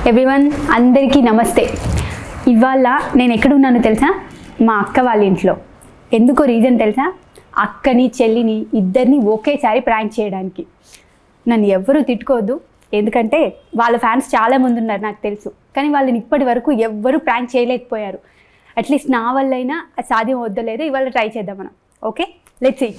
Everyone అందరికీ నమస్తే ఇవాళ నేను ఎక్కడున్నానో తెలుసా మా అక్క వాళ్ళ ఇంట్లో ఎందుకో రీజన్ తెలుసా అక్కని చెల్లిని ఇద్దరిని ఒకేసారి ప్రాంక్ చేయడానికి నన్ను ఎవ్వరూ తిట్టుకోవద్దు ఎందుకంటే వాళ్ళ ఫ్యాన్స్ చాలా మంది ఉన్నారు నాకు తెలుసు కానీ వాళ్ళని ఇప్పటి వరకు ఎవ్వరూ ప్రాంక్ చేయలేకపోయారు అట్లీస్ట్ నా వల్లైనా అది సాధ్యం వద్దలేదు ఇవాళ ట్రై చేద్దాం మనం ఓకే లెట్స్ సీ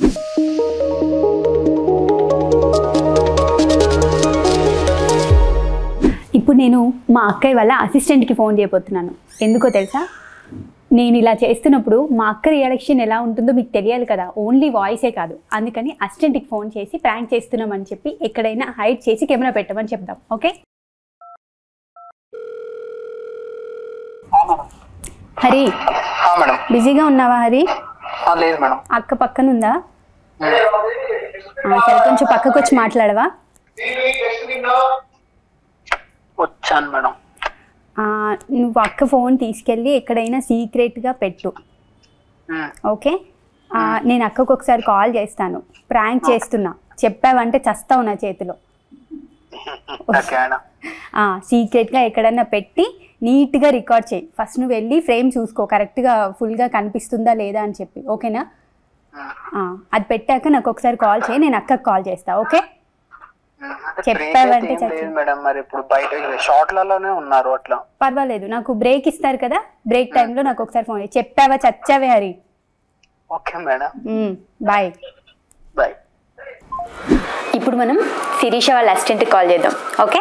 ఇప్పుడు నేను మా అక్కయ్య వాళ్ళ అసిస్టెంట్కి ఫోన్ చేయబోతున్నాను ఎందుకో తెలుసా నేను ఇలా చేస్తున్నప్పుడు మా అక్క రియాక్షన్ ఎలా ఉంటుందో మీకు తెలియాలి కదా ఓన్లీ వాయిసే కాదు అందుకని అసిస్టెంట్కి ఫోన్ చేసి ప్రాంక్ చేస్తున్నామని చెప్పి ఎక్కడైనా హైడ్ చేసి కెమెరా పెట్టమని చెప్దాం ఓకే హరి ఆ, మేడం బిజీగా ఉన్నావా హరి ఆ, లేదు మేడం అక్క పక్కన ఉందా ఆ, సరే కొంచెం పక్కకు వచ్చి మాట్లాడవా వచ్చాను మేడం ఆ, నువ్వు అక్క ఫోన్ తీసుకెళ్ళి ఎక్కడైనా సీక్రెట్గా పెట్టు ఉమ్, ఓకే ఆ, నేను అక్కకు ఒకసారి కాల్ చేస్తాను ప్రాంక్ చేస్తున్నా చెప్పావంటే చస్తావు నా చేతిలో ఓకే మేడం సీక్రెట్గా ఎక్కడన్నా పెట్టి నీట్గా రికార్డ్ చేయి ఫస్ట్ నువ్వు వెళ్ళి ఫ్రేమ్ చూసుకో కరెక్ట్గా ఫుల్గా కనిపిస్తుందా లేదా అని చెప్పి ఓకేనా ఉమ్, ఆ, అది పెట్టాక నాకు ఒకసారి కాల్ చేయి నేను అక్కకు కాల్ చేస్తా ఓకే ఉమ్. అంటే చెప్పావంటే break అయితే ఏం చచ్చి- లేదు మేడం మరి ఇప్పుడు బయట షార్ట్లలోనే ఉన్నారు అట్లా పర్వాలేదు నాకు బ్రేక్ ఇస్తారు కదా బ్రేక్ టైంలో నాకు ఒకసారి ఫోన్ చేయి చెప్పావా చచ్చావే Hari okay madam bye bye ఇప్పుడు మనం శిరీష వాళ్ళ అసిస్టెంట్కి కాల్ చేద్దాం ఓకే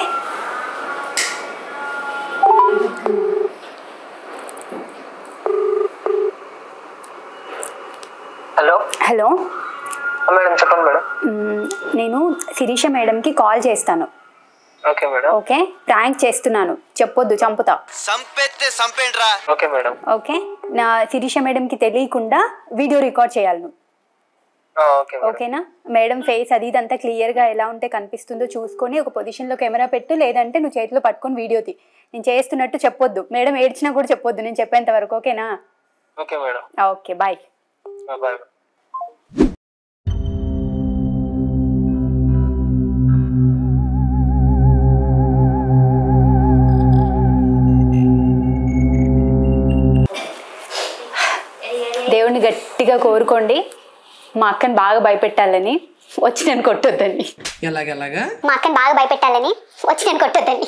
హలో హలో మేడం చెప్పండి మేడం మ్, నేను శిరీష మేడంకి కాల్ చేస్తాను ఓకే మేడం ఓకే ప్రాంక్ చేస్తున్నాను చెప్పొద్దు చంపుతా సంపెత్తే సంపేండ్రా ఓకే మేడం ఓకే నా శిరీష మేడంకి తెలియకుండా వీడియో రికార్డ్ చేయాలి నువ్వు ఆ, ఓకే మేడం ఓకేనా మేడం ఫేస్ అది ఇదంతా క్లియర్గా ఎలా ఉంటే కనిపిస్తుందో చూసుకొని ఒక పొజిషన్లో కెమెరా పెట్టు లేదంటే నువ్వు చేతిలో పట్టుకొని వీడియో తీ నేను చేస్తున్నట్టు చెప్పొద్దు మేడం ఏడ్చినా కూడా చెప్పొద్దు నేను చెప్పేంత వరకు ఓకేనా okay madam okay bye bye దేవుణ్ణి గట్టిగా కోరుకోండి మా అక్కని బాగా భయపెట్టాలని వచ్చి నేను కొట్టొద్దని ఎలాగెలాగా మా అక్కని బాగా భయపెట్టాలని వచ్చి నేను కొట్టొద్దండి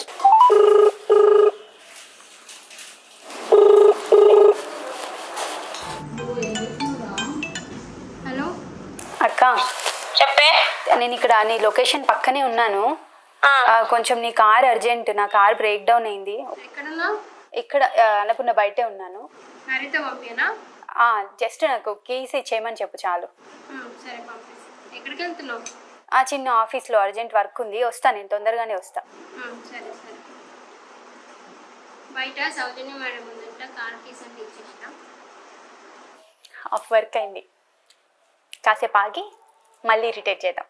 అక్క చెప్పే నేను ఇక్కడ నీ లొకేషన్ పక్కనే ఉన్నాను ఆ, కొంచెం నీ కార్ అర్జెంట్ నా కార్ బ్రేక్ డౌన్ అయింది ఎక్కడున్నా ఇక్కడ ఆ, అన్నపూర్ణ బయటే ఉన్నాను హరిత పంపినా జస్ట్ నాకు కీస్ ఇచ్చేయమని చెప్పు చాలు సరే పంపిస్తా ఎక్కడికి వెళ్తున్నావు ఆ చిన్న ఆఫీస్లో అర్జెంట్ వర్క్ ఉంది వస్తా నేను తొందరగానే వస్తా ఉమ్, సరే సరే బయట సౌజన్య మేడం ఉందంట కార్ కీస్ అంటే ఇచ్చేసిన ఆఫ్ వర్క్ అయింది కాసేపు ఆగి మళ్ళీ ఇరిటేట్ చేద్దాం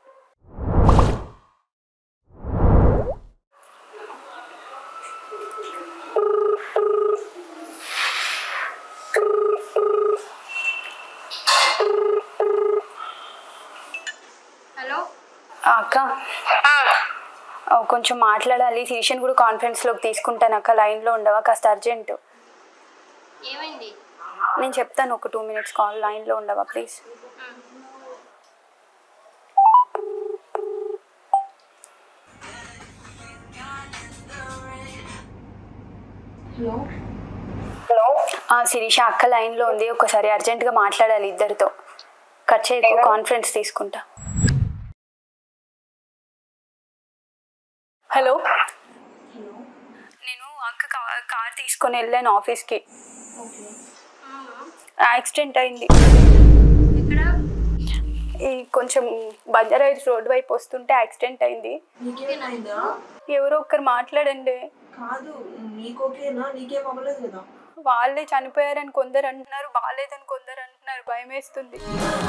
హలో ఆ, అక్క ఆ, కొంచెం మాట్లాడాలి సీషన్ కూడా కాన్ఫరెన్స్లోకి తీసుకుంటాను అక్క లైన్లో ఉండవా కాస్త అర్జెంట్ ఏమైంది నేను చెప్తాను ఒక టూ మినిట్స్ కాల్ లైన్లో ఉండవా ప్లీజ్ ఉమ్. ఆ, శిరీష అక్క లైన్లో ఉంది ఒకసారి అర్జెంటుగా మాట్లాడాలి ఇద్దరితో కట్ చేయకు కాన్ఫరెన్స్ తీసుకుంటా హలో నేను అక్క కా- కార్ తీసుకొని వెళ్ళాను ఆఫీస్కి అవునా యాక్సిడెంట్ అయింది ఎక్కడ ఈ కొంచెం బంజారా హిల్స్ రోడ్ వైపు వస్తుంటే యాక్సిడెంట్ అయింది నీకేమైందా ఎవరో ఒక్కరు మాట్లాడండి కాదు నీకోకేనా నీకేం అవ్వలేదు కదా వాళ్ళే చనిపోయారని కొందరు అంటున్నారు బాగాలేదని కొందరు అంటున్నారు భయం వేస్తుంది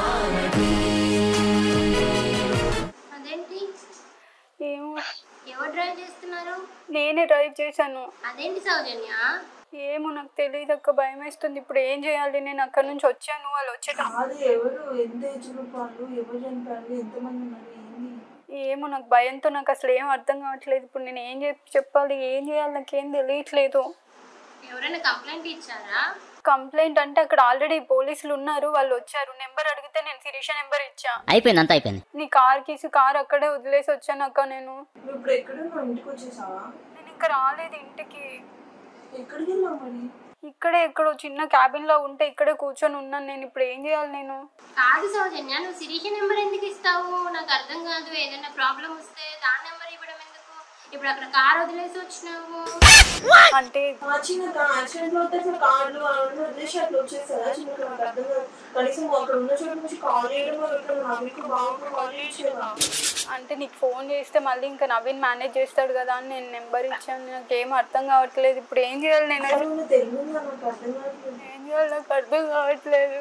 అదేంటి ఏమో ఎవరు డ్రైవ్ చేస్తున్నారు నేనే డ్రైవ్ చేశాను అదేంటి సౌజన్య ఏమో నాకు తెలియదు అక్క భయం వేస్తుంది ఇప్పుడు ఏం చేయాలి నేను అక్కడ నుంచి వచ్చాను వాళ్ళు వచ్చేట కాదు ఎవరు ఎంత ఏజ్ గ్రూప్ వాళ్ళు ఎవరు చనిపోయారు ఎంతమంది ఉన్నారు ఏంది ఏమో నాకు భయంతో నాకు అసలు ఏం అర్థం కావట్లేదు ఇప్పుడు నేను ఏం చెప్పి చెప్పాలి ఏం చేయాలి నాకేం తెలియట్లేదు ఎవరైనా కంప్లైంట్ ఇచ్చారా కంప్లైంట్ అంటే అక్కడ ఆల్రెడీ పోలీసులు ఉన్నారు వాళ్ళు వచ్చారు నెంబర్ అడిగితే నేను శిరీష నెంబర్ ఇచ్చా అయిపోయింది అంతా అయిపోయింది నీ కార్ కీసి కార్ అక్కడే వదిలేసి వచ్చాను అక్క నేను నువ్వు ఇప్పుడు ఎక్కడున్నావు ఇంటికి వచ్చేసావా నేను ఇంకా రాలేదు ఇంటికి ఎక్కడికి వెళ్ళావు మరి ఇక్కడే ఎక్కడో చిన్న క్యాబిన్ లో ఉంటే ఇక్కడే కూర్చొని ఉన్నాను నేను ఇప్పుడు ఏం చేయాలి నేను కాదు సౌజన్య నువ్వు శిరీష నెంబర్ ఎందుకు ఇస్తావు నాకు అర్థం కాదు ఏదైనా ప్రాబ్లం వస్తే దాని నెంబర్ ఇవ్వడం ఎందుకు ఇప్పుడు అక్కడ కార్ వదిలేసి వచ్చినావు అంటే ఆ చిన్న యాక్సిడెంట్ లో వస్తే అసలు కార్లు అవన్నీ వదిలేసి అట్లా వచ్చేసారా చిన్న నాకు అర్థం కాదు కనీసం అక్కడ ఉన్న చోట నుంచి కాల్ చేయడం ఇక్కడ నవ్వుకు బాగుంటుంది కాల్ చేయడం అంటే నీకు ఫోన్ చేస్తే మళ్ళీ ఇంకా నవీన్ మేనేజ్ చేస్తాడు కదా అని నేను నెంబర్ ఇచ్చాను నాకు ఏం అర్థం కావట్లేదు ఇప్పుడు ఏం చేయాలి నేను అసలు తెలుగు ఉందా నాకు అర్థం కాదు ఏం చేయాలి నాకు అర్థం కావట్లేదు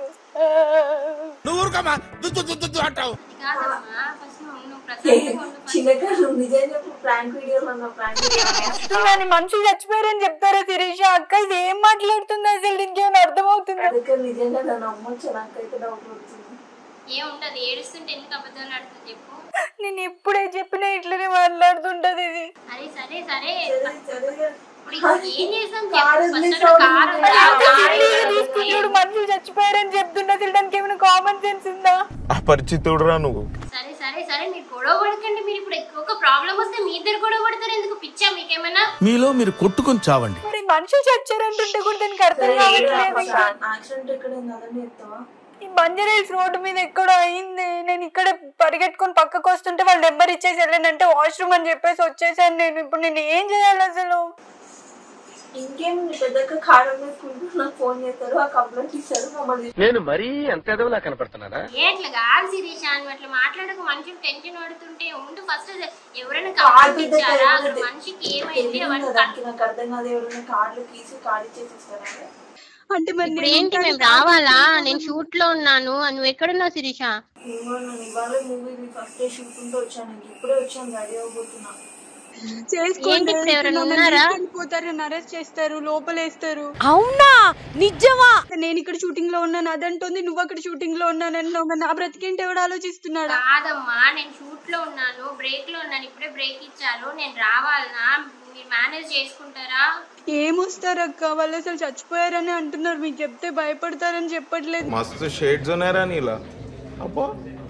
అది కాదమ్మా ఫస్ట్ నువ్వు నువ్వు ప్రశాంతంగా ఉండు first. చిన్నకారు నిజం చెప్పు ప్రాంక్ వీడియోలు అన్న ప్రాంక్ కానీ మనుషులు చచ్చిపోయారని చెప్తారా శిరీష అక్క ఇది ఏం మాట్లాడుతుంది అసలు దీనికి ఏమైనా అర్థమవుతుందా అందుకే నిజంగా నన్ను నమ్మొచ్చు నాకైతే డౌట్ వచ్చింది ఏం ఉండదు ఏడుస్తుంటే ఎందుకు అబద్ధాలు ఆడుతుంది చెప్పు నేను ఎప్పుడే చెప్పినా ఇట్లనే మాట్లాడుతుంటది ఇది అరే సరే సరే సరే, సరే. ఇప్పుడు ఏం చేసాం కారు చెప్పు ఫస్ట్ వదిలేసావు. కార్ తీసుకుంటాడు మనుషులు చచ్చిపోయారని చెప్తున్నా అసలు దానికి ఏమైనా కామన్ సెన్స్ ఉందా అపరిచితుడురా నువ్వు సరే సరే సరే మీరు గొడవ పడకండి మీరు ఇప్పుడు ఎక్కువ ఒక ప్రాబ్లం వస్తే మీ ఇద్దరు గొడవ పడతారు ఎందుకు పిచ్చా మీకేమైనా మీలో మీరు కొట్టుకొని చావండి మరి మనుషులు చచ్చారంటుంటే కూడా దానికి అర్థం సరే, ఏడు కావట్లేదు ఇంకా. యాక్సిడెంట్ ఎక్కడ అయింది అదని చెప్తావా ఈ బంజారాహిల్స్ రోడ్డు మీద ఎక్కడో అయింది నేను ఇక్కడ పరిగెట్టుకొని పక్కకు వస్తుంటే వాళ్ళు నెంబర్ ఇచ్చేసి వెళ్ళానంటే వాష్రూమ్ అని చెప్పేసి వచ్చేసాను నేను ఇప్పుడు నేను ఏం చేయాలి అసలు ఇంకేముంది పెద్దక్క కారం వేసుకుంటూ నాకు ఫోన్ చేస్తారు ఆ కంప్లైంట్ ఇస్తారు మమ్మల్ని నేను మరీ అంత ఎదవలా కనపడుతున్నానా ఏ అట్లా కాదు శిరీష నువ్వు అట్లా మాట్లాడక మనుషులు టెన్షన్ పడుతుంటే ఉండు ఫస్ట్ ఎవరైనా కార్ కంప్లైంట్ పెద్ద ఇచ్చారా కారు అసలు మనిషికి ఏమైంది తెలియదు అవన్నీ కదా, దానికి నాకు అర్థం కాదు ఎవరైనా కార్లు తీసి కార్ ఇచ్చేసి ఇస్తారా అంటే మరి ఇప్పుడు ఏంటి మేము రావాలా నేను షూట్ లో ఉన్నాను నువ్వు ఎక్కడున్నావు శిరీష ఏమో నేను ఇవాళ మూవీ ఫస్ట్ డే షూట్ ఉంటూ వచ్చాను ఇంక ఇప్పుడే వచ్చాను రెడీ అవ్వబోతున్నా ఏంటి ఇప్పుడు ఎవరైనా ఉన్నారా పోతారు అరెస్ట్ చేస్తారు లోపలేస్తారు అవునా నిజమా నేను ఇక్కడ షూటింగ్ లో ఉన్నాను అదంటుంది నువ్వు అక్కడ షూటింగ్ లో ఉన్నాను మరి నా బ్రతికేంటి ఎవడు ఆలోచిస్తున్నాడా కాదమ్మా నేను షూట్ లో ఉన్నాను బ్రేక్ లో ఉన్నాను ఇప్పుడే బ్రేక్ ఇచ్చాను నేను రావాలనా మీరు మేనేజ్ చేసుకుంటారా ఏమొస్తారు అక్క వాళ్ళు అసలు చచ్చిపోయారని అంటున్నారు మీకు చెప్తే భయపడతారని చెప్పట్లేదు మస్తు షేడ్స్ ఉన్నాయరా నీలా అబ్బో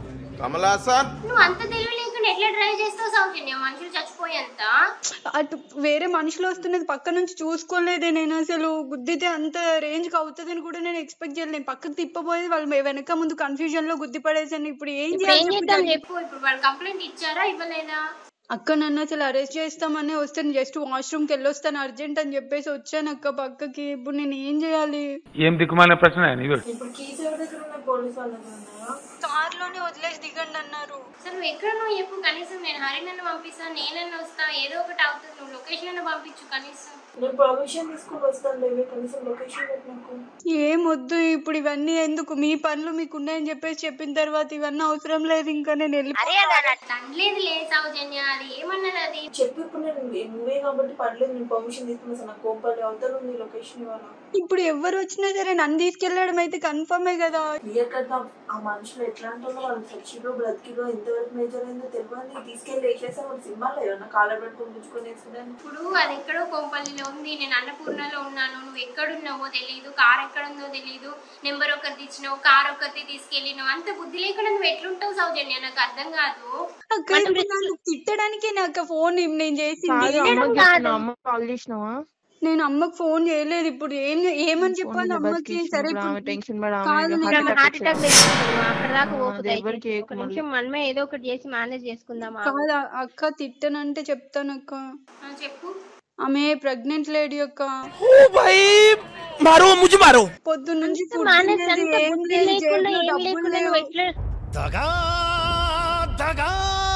కమలాసన్ నువ్వు అంత తెలివి లేకుండా ఎట్లా డ్రైవ్ చేస్తావు సౌజన్య మనుషులు చచ్చిపోయేంత అటు వేరే మనుషులు వస్తున్నది పక్క నుంచి చూసుకోలేదే నేను అసలు గుద్దితే అంత రేంజ్ కి అవుతుందని కూడా నేను ఎక్స్పెక్ట్ చేయలేదు నేను పక్కకు తిప్పబోయేది వాళ్ళు వెనక ముందు కన్ఫ్యూజన్ లో గుద్ది పడేసాను ఇప్పుడు ఏం ఇప్పుడు ఏం చేయాలి చేద్దాం చెప్పు ఇప్పుడు వాళ్ళు కంప్లైంట్ ఇచ్చారా ఇవ్వలేదా అక్క నన్ను అసలు అరెస్ట్ చేస్తామని వస్తే జస్ట్ వాష్రూమ్ కి వెళ్ళొస్తాను అర్జెంట్ అని చెప్పేసి వచ్చాను అక్క పక్కకి ఇప్పుడు నేను ఏం చేయాలి ఏం దిక్కుమాలిన ప్రశ్న ఇది ఇప్పుడు కీస్ ఎవరి దగ్గర ఉన్నాయి పోలీస్ వాళ్ళ దగ్గర ఉన్నాయా కార్ లోనే వదిలేసి దిగండి అన్నారు అసలు నువ్వు ఎక్కడ నువ్వు చెప్పు కనీసం నేను హరినన్ను పంపిస్తాను నేనన్నా వస్తా ఏదో ఒకటి అవుతుంది నువ్వు లొకేషన్ అన్న పంపించు కనీసం నేను పర్మిషన్ తీసుకుని వస్తాను లేవే కనీసం లొకేషన్ పెట్టి నాకు ఏం వద్దు ఇప్పుడు ఇవన్నీ ఎందుకు మీ పనులు మీకు ఉన్నాయని చెప్పేసి చెప్పిన తర్వాత ఇవన్నీ అవసరం లేదు ఇంకా నేను వెళ్ళి అనలేదు లే సౌజన్య అది ఏమన్నది అది చెప్పి ఇప్పుడు నేను నువ్వే కాబట్టి పర్లేదు నేను పర్మిషన్ తీసుకున్నా సార్ నాకు కోపల్లి అవతల ఉంది లొకేషన్ ఇవాళ ఇప్పుడు ఎవరు వచ్చినా సరే నన్ను తీసుకెళ్ళడం అయితే కన్ఫర్మే కదా క్లియర్ కట్ ఆ మనుషులు ఎట్లా అంటారో వాళ్ళు చచ్చిరో బ్రతికిరో ఎంతవరకు మేజర్ అయిందో తెలియదు తీసుకెళ్ళి వేసేసా వాళ్ళు సినిమాలో ఏమన్నా కాలర్ పెట్టుకొని పుచ్చుకొని వేసుకున్నాను ఇప్పుడు అది ఎక్కడో కొంపల్లిలో ఉంది నేను అన్నపూర్ణలో ఉన్నాను నువ్వు ఎక్కడున్నావో తెలియదు కార్ ఎక్కడుందో తెలియదు నెంబర్ ఒకరిది ఇచ్చినావు కార్ ఒకరిది తీసుకెళ్ళినావు అంత బుద్ధి లేకుండా నువ్వు ఎట్లుంటావు సౌజన్య నాకు అర్థం కాదు అక్క ఇప్పుడు నన్ను తిట్టడానికి నాకు ఫోన్ నేను చేసింది కాల్ చేసినావా నేను అమ్మకు ఫోన్ చేయలేదు ఇప్పుడు ఏం ఏమని చెప్పాలి అమ్మకి సరే ఇప్పుడు టెన్షన్ కాదు నేను- హార్ట్ అటాక్ అక్కడ దాకా అది ఎవరికి ఒక నిమిషం మనమే ఏదో ఒకటి చేసి మేనేజ్ చేసుకుందాం కాదు అక్క తిట్టనంటే చెప్తాను అక్క ఆ, చెప్పు ఆమె ప్రెగ్నెంట్ లేడీ అక్క మారో ముజి మారో పొద్దున్న నుంచి food మేనేజ్ తినేది అంత ఏం బుద్ధి లేదు, లేకుండా జేబులో ఏం డబ్బులు లేకుండా లేవు. నువ్వు ఎట్లా దగా దగా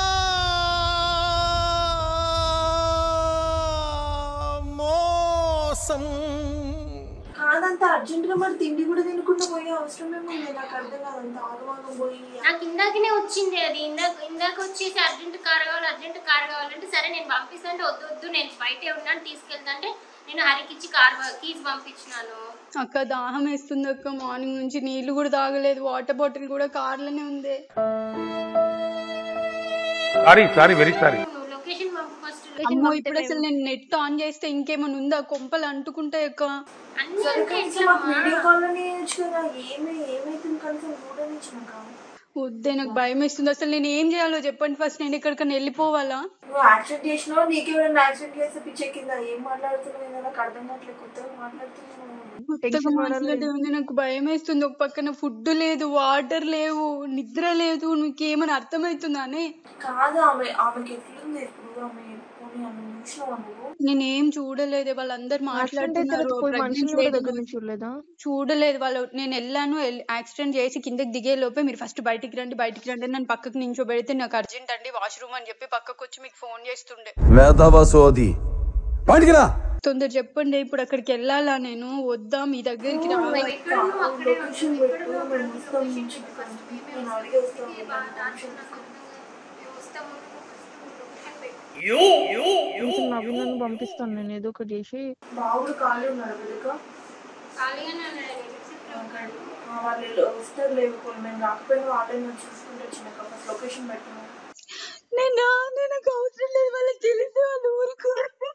మోసం కాదంత అర్జెంట్ గా మరి తిండి కూడా తినకుండా పోయే అవసరం ఏముంది నాకు అర్థం కాదు అంత ఆగమాగం పోయి నాకు ఇందాకనే వచ్చింది అది ఇందాక ఇందాక వచ్చేసి అర్జెంట్ కార్ కావాలి అర్జెంట్ కార్ కావాలంటే సరే నేను పంపిస్తాను వద్దు వద్దు నేను బయటే ఉన్నాను తీసుకెళ్తా అంటే నేను హరికిచ్చి కార్ కీస్ పంపించినాను అక్క దాహం వేస్తుంది అక్క మార్నింగ్ నుంచి నీళ్లు కూడా తాగలేదు వాటర్ బాటిల్ కూడా కార్లోనే ఉంది సారీ సారీ వెరీ సారీ నువ్వు లొకేషన్ పంపు ఫస్ట్ అమ్మో ఇప్పుడు అసలు నేను నెట్ ఆన్ చేస్తే ఇంకేమైనా ఉందా కొంపలు అంటుకుంటే ఎక్కువ అన్ని సరే అంటే కనీసం ఎట్లా మాకు వీడియో కాల్ అని కదా ఏమి ఏమైతుంది కనీసం చూడనిచ్చినాక వద్దే నాకు భయం వేస్తుంది అసలు నేను ఏం చేయాలో చెప్పండి ఫస్ట్ నేను ఎక్కడికైనా వెళ్ళిపోవాలా నువ్వు యాక్సిడెంట్ చేసినావు నీకేమైనా యాక్సిడెంట్ చేస్తే పిచ్చ కింద ఏం మాట్లాడుతున్నావు ఏదో నాకు అర్థం కావట్లేదు కొత్తగా మాట్లాడుతున్నావు కొత్తగా మాట్లాడే ఉంది నాకు భయం వేస్తుంది ఒక పక్కన ఫుడ్ లేదు వాటర్ లేవు నిద్ర లేదు నీకు ఏమైనా అర్థమవుతుందా అని కాదు ఆమె ఆమెకి ఎట్లుంది ఇప్పుడు ఆమె పోనీ ఆమె చూసినావా నువ్వు నేను ఏం చూడలేదు వాళ్ళందరూ మాట్లాడుతున్నారు pregnancy లేదు. దగ్గర నుంచి చూడలేదా చూడలేదు వాళ్ళు నేను వెళ్ళాను యాక్సిడెంట్ చేసి కిందకి దిగే లోపే మీరు ఫస్ట్ బయటికి రండి బయటికి రండి అని నన్ను పక్కకు నించోబెడితే నాకు అర్జెంట్ అండి వాష్రూమ్ అని చెప్పి పక్కకు వచ్చి మీకు ఫోన్ చేస్తుండే వేదవ సోది బయటికి రా తొందర చెప్పండి ఇప్పుడు అక్కడికి వెళ్ళాలా నేను వద్దా మీ దగ్గరికి రావాలా లొకేషన్ పెట్టు మేము వస్తాం నేను అడిగేస్తాం కొంచెం నవ్వి నన్ను పంపిస్తాను నేను ఏదో ఒకటి చేసి బావుడు ఖాళీ ఉన్నారు వెనుక ఖాళీగానే ఉన్నాడు రిసెప్ట్ ఉంటాడు ఆ, వాళ్ళు వస్తారు లేవు కొన్ని మేము రాకపోయినా వాళ్ళే మేము చూసుకుంటే వచ్చిన ఫస్ట్ లొకేషన్ పెట్టినాం నేను నేను నాకు అవసరం లేదు వాళ్ళకి తెలిస్తే వాళ్ళు ఊరుకో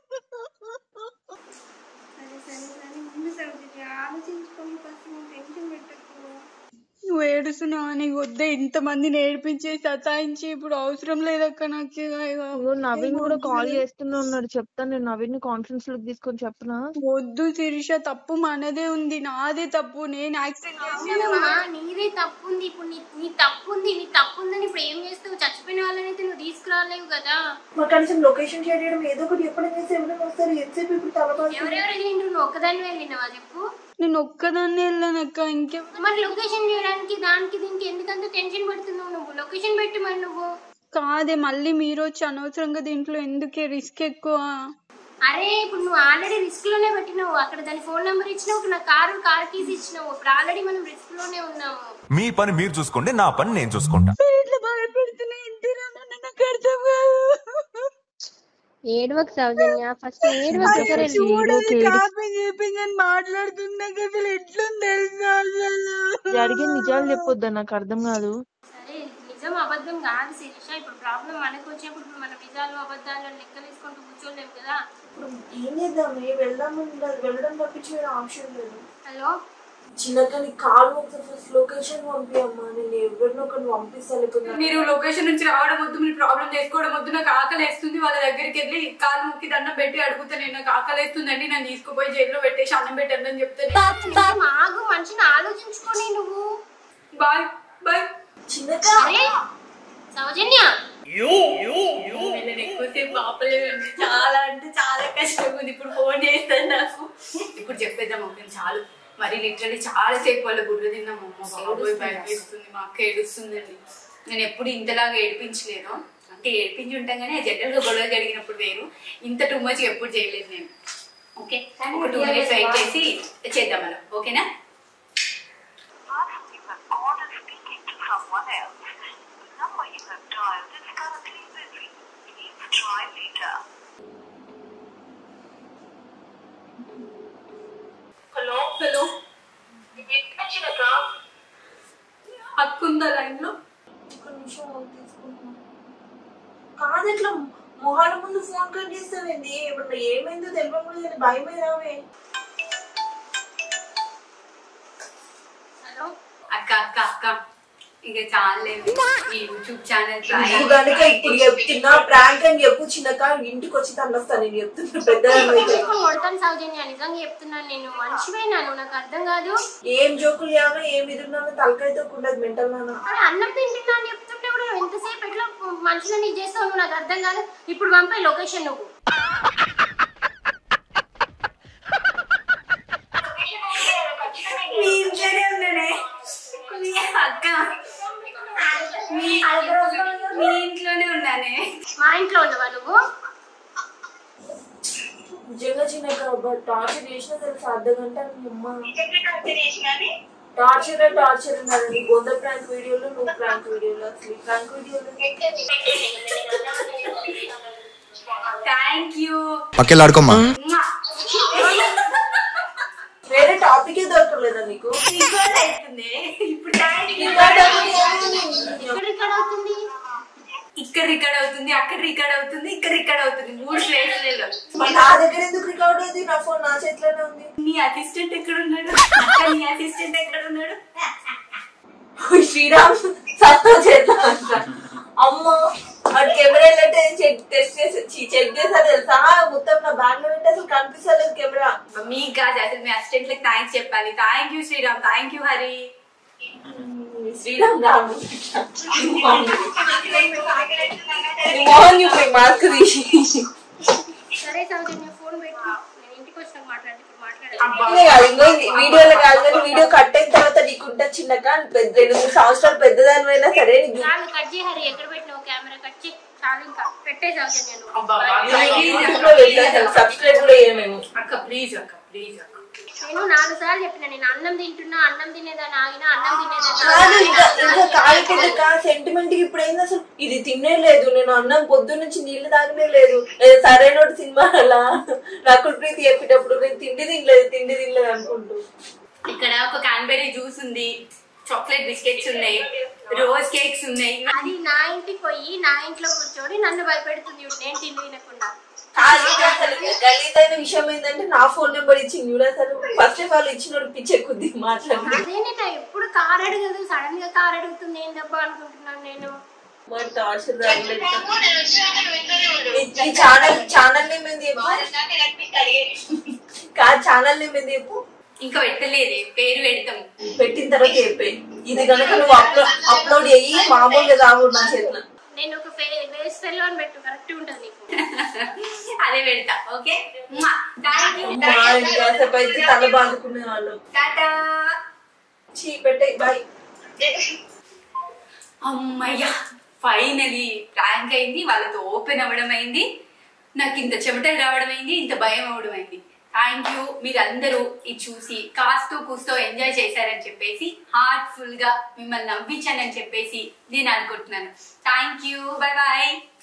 సరే సరే సరే ముందు సబ్జెక్ట్ ఆలోచించుకోండి ఫస్ట్ నువ్వు టెన్షన్ పెట్టకు నువ్వు ఏడుస్తున్నావు నీకు వద్దే ఇంతమందిని ఏడిపించి సతాయించి ఇప్పుడు అవసరం లేదక్క నాకు ఇక- ఇక ఇగో నవీన్ కూడా కాల్ చేస్తూనే ఉన్నాడు చెప్తాను నేను నవీన్ కాన్ఫరెన్స్ లోకి తీసుకొని చెప్పనా వద్దు శిరీష తప్పు మనదే ఉంది నాదే తప్పు నేను యాక్సిడెంట్ అవునమ్మా నీదే తప్పు ఉంది ఇప్పుడు నీ నీ తప్పు ఉంది నీ తప్పు ఉందని ఇప్పుడు ఏం చేస్తావు చచ్చిపోయిన వాళ్ళని అయితే నువ్వు తీసుకురాలేవు కదా మాకు కనీసం లొకేషన్ షేర్ చేయడం ఏదో ఒకటి ఎప్పుడైనా చేస్తే ఎవరైనా వస్తారు ఎంతసేపు ఇప్పుడు తలబాటు ఎవరెవరు వెళ్ళిండ్రు నువ్వు ఒక్కదాన్ని వెళ్ళినావా చెప్పు నేను ఒక్కదాన్నే వెళ్ళానక్క ఇంకే మరి లొకేషన్ చేయడానికి దానికి దీనికి ఎందుకంత టెన్షన్ పెడుతున్నావు నువ్వు లొకేషన్ పెట్టి మరి నువ్వు కాదే మళ్ళీ మీరు వచ్చి అనవసరంగా దీంట్లో ఎందుకే రిస్క్ ఎక్కువ అరే ఇప్పుడు నువ్వు ఆల్రెడీ రిస్క్ లోనే పెట్టినావు అక్కడ దాని ఫోన్ నెంబర్ ఇచ్చినావు నా కారు కార్ కీస్ ఇచ్చినావు ఇప్పుడు ఆల్రెడీ మనం రిస్క్ లోనే ఉన్నాము మీ పని మీరు చూసుకోండి నా పని నేను చూసుకుంటా మీరు ఇట్లా భయపెడుతున్నా ఇంటిరా నన్ను నాకు అర్థం కాదు ఏడవకు సౌజన్య ఫస్ట్ ఏడవకు అసలు ఒకరు చూడదు టాపింగ్ గీపింగ్ అని మాట్లాడుతున్నాక అసలు ఎట్లుంది తెలుసా అసలు జరిగిన నిజాలు చెప్పొద్దా నాకు అర్థం కాదు సరే నిజం అబద్ధం కాదు శిరీష ఇప్పుడు ప్రాబ్లం మనకు వచ్చినప్పుడు ఇప్పుడు మన నిజాలు అబద్ధాలు అని లెక్కలు వేసుకుంటూ కూర్చోలేము కదా ఇప్పుడు ఏం చేద్దాం ఏ వెళ్దామని ఉండదు వెళ్ళడం తప్పించి వేరే ఆప్షన్ లేదు హలో చిన్నక్క నీ కాల్ ఒకసారి ఫస్ట్ లొకేషన్ పంపియమ్మా నేను ఎవరినో ఒకరిని పంపిస్తా లేకుండా మీరు లొకేషన్ నుంచి రావడం వద్దు మీరు ప్రాబ్లం చేసుకోవడం వద్దు నాకు ఆకలి వేస్తుంది వాళ్ళ దగ్గరికి వెళ్ళి కాలు ముక్కి దండం పెట్టి అడుగుతా నేను నాకు ఆకలి వేస్తుందండి నన్ను తీసుకుపోయి జైల్లో పెట్టేసి అన్నం పెట్టండి అని చెప్తే కొంచెం ఆగు మనిషిని ఆలోచించుకొని నువ్వు బాయ్ బాయ్ చిన్నక్క అరే సౌజన్య నేను ఎక్కువసేపు ఆపలేదండి చాలా అంటే చాలా కష్టంగా ఉంది ఇప్పుడు ఫోన్ చేస్తాను నాకు ఇప్పుడు చెప్పేద్దాం ఒక చాలు మరి లిటరలీ చాలా సేపు వాళ్ళ గుడ్లు తిన్నాం అమ్మ బాబోయ్ భయం వేస్తుంది మా అక్క ఏడుస్తుందండి నేను ఎప్పుడు ఇంతలాగా ఏడిపించలేను అంటే ఏడిపించి ఉంటాం కానీ జనరల్ గా గొడవ జరిగినప్పుడు వేరు ఇంత టూ మచ్ ఎప్పుడు చేయలేదు నేను ఓకే ఒక టూ మినిట్స్ వెయిట్ చేసి చేద్దాం మనం ఓకేనా హలో హలో అక్కుందా లైన్ లో ఒక నిమిషం ఆగు, తీసుకుంటున్నా కాదు ఇట్లా మొహాల ముందు ఫోన్ కట్ చేస్తావేంది ఏమన్నా ఏమైందో తెలియకుండా భయమే రావే హలో అక్క అక్క అక్క ఇక చాలేదు ఈ యూట్యూబ్ ఛానల్ నువ్వు కనుక ఇప్పుడు చెప్తున్నా ప్రాంక్ అని చెప్పు చిన్నక ఇంటికి వచ్చి తన్నొస్తాను నేను చెప్తున్నా పెద్ద కొడతాను సౌజన్య నిజంగా చెప్తున్నాను నేను మనిషిపోయినాను నాకు అర్థం కాదు ఏం జోకులు యానో ఏం ఎదురున్నానో తలకాయతో ఉండదు మెంటల్ నాన్న అరే అన్నం తింటున్నా అని చెప్తుంటే కూడా నువ్వు ఎంతసేపు ఎట్లా మనుషులని ఇది చేస్తావు నువ్వు నాకు అర్థం కాదు ఇప్పుడు పంపే లొకేషన్ నువ్వు మీ ఇంట్లోనే ఉన్నానే మీ అక్క మీ మీ ఇంట్లోనే ఉన్నానే మా ఇంట్లో ఉన్నవా నువ్వు నిజంగా చిన్న టార్చర్ చేసినా తెలుసు అర్ధ గంట మీ అమ్మ టార్చర్ టార్చర్ అన్నారు నీ బొంద ప్రాంక్ వీడియోలు నువ్వు ప్రాంక్ వీడియోలు అసలు ఈ ప్రాంక్ వీడియోలు థ్యాంక్ యూ పక్కెళ్ళాడుకోమ్మా వేరే టాపిక్ దొరకలేదా నీకు రికార్డ్ అవుతుంది ఇప్పుడు థ్యాంక్ యూ ఇక్కడ ఇక్కడ అవుతుంది ఇక్కడ ఇక్కడ రికార్డ్ అవుతుంది అక్కడ రికార్డ్ అవుతుంది ఇక్కడ రికార్డ్ అవుతుంది మూడు ప్లేస్లలో మరి నా దగ్గర ఎందుకు రికార్డ్ అయింది నా ఫోన్ నా చేతిలోనే ఉంది నీ అసిస్టెంట్ ఎక్కడ ఉన్నాడు అక్క, నీ అసిస్టెంట్ ఎక్కడ ఉన్నాడు శ్రీరామ్ సత్తా చేద్దాం అంట అమ్మ వాడు కెమెరా వెళ్ళంటే చెక్ టెస్ట్ చేసి చెక్ చేశారు తెలుసా మొత్తం నా బ్యాగ్ లో పెట్టి అసలు కనిపిస్తలేదు కెమెరా మీకు కాదు అసలు మీ అసిస్టెంట్ లకు థ్యాంక్స్ చెప్పాలి thank you Sriram thank you Hari Sriram Ramu Mohan చూపి మాస్క్ తీసి సరే సౌజన్య ఫోన్ పెట్టు నేను ఇంటికి వచ్చినాక మాట్లాడి ఇప్పుడు మాట్లాడాలి ఇదే కాదు ఇంకో ఇది వీడియోలో కాదు కానీ వీడియో కట్ అయిన తర్వాత నీకుంటా చిన్నక పెద్ద రెండు మూడు సంవత్సరాలు పెద్దదాని అయినా సరే నీకు చాలు కట్ చేయి హరి ఎక్కడ పెట్టినావు కెమెరా కట్ చేయి చాలు ఇంకా పెట్టే సౌజన్య నువ్వు యూట్యూబ్ లో వెళ్ళాను సబ్స్క్రైబ్ కూడా చేయమేము అక్క ప్లీజ్ అక్క ప్లీజ్ అక్క నేను నాలుగు సార్లు చెప్పిన నేను అన్నం తింటున్నా అన్నం తినేదాన్ని ఆగిన అన్నం కాదు ఇంకా ఇంకా కాలు తినేదాన్ని కింద సెంటిమెంట్ కి ఇప్పుడు ఏంది అసలు ఇది తినే లేదు నేను అన్నం పొద్దు నుంచి నీళ్లు తాగనే లేదు ఏ సరైన సినిమా అలా నాకు ప్రీతి చెప్పేటప్పుడు నేను తిండి తినలేదు తిండి తినలేదు అనుకుంటూ ఇక్కడ ఒక క్యాన్బెరీ జ్యూస్ ఉంది చాక్లెట్ బిస్కెట్స్ ఉన్నాయి రోజ్ కేక్స్ ఉన్నాయి అది నా ఇంటికి పోయి నా ఇంట్లో కూర్చొని నన్ను భయపెడుతుంది ఇప్పుడు నేను తిండి తినకుండా కాదు ఇది అసలు గలీజైన విషయం ఏంటంటే నా ఫోన్ నెంబర్ ఇచ్చింది చూడ అసలు ఫస్ట్ ఆఫ్ ఆల్ ఇచ్చినోడు పిచ్చెక్కుద్ది మాట్లాడి అదే నేను ఎప్పుడు కార్ అడగదు సడన్ గా కార్ అడుగుతుంది ఏందబ్బా అనుకుంటున్నాను నేను మరి టార్చర్ ఈ ఛానల్ ఛానల్ నేమ్ ఏంది చెప్పు కాదు ఛానల్ నేమ్ ఏంది చెప్పు ఇంకా పెట్టలేదే పేరు పెడతాం పెట్టిన తర్వాత చెప్పే ఇది కనుక నువ్వు అప్లోడ్ అప్లోడ్ అయ్యి మామూలుగా తాగు నా చేతిలో నేను ఒక వేస్ట్ ఫెల్లో అని పెట్టు కరెక్ట్ ఉంటుంది నీకు అదే పెడతా ఓకే థ్యాంక్ యూ మా ఇంకాసేపు అయితే తల బాదుకునే వాళ్ళు టాటా చీ పెట్టే బాయ్ అమ్మయ్యా ఫైనలీ ప్రాంక్ అయింది వాళ్ళతో ఓపెన్ అవ్వడం అయింది నాకు ఇంత చెమటలు రావడం అయింది ఇంత భయం అవ్వడం అయింది థ్యాంక్ యూ మీరందరూ ఇది చూసి కాస్తో కూస్తో ఎంజాయ్ చేశారని చెప్పేసి హార్ట్ఫుల్ గా మిమ్మల్ని నవ్వించానని చెప్పేసి నేను అనుకుంటున్నాను థ్యాంక్ యూ బై బాయ్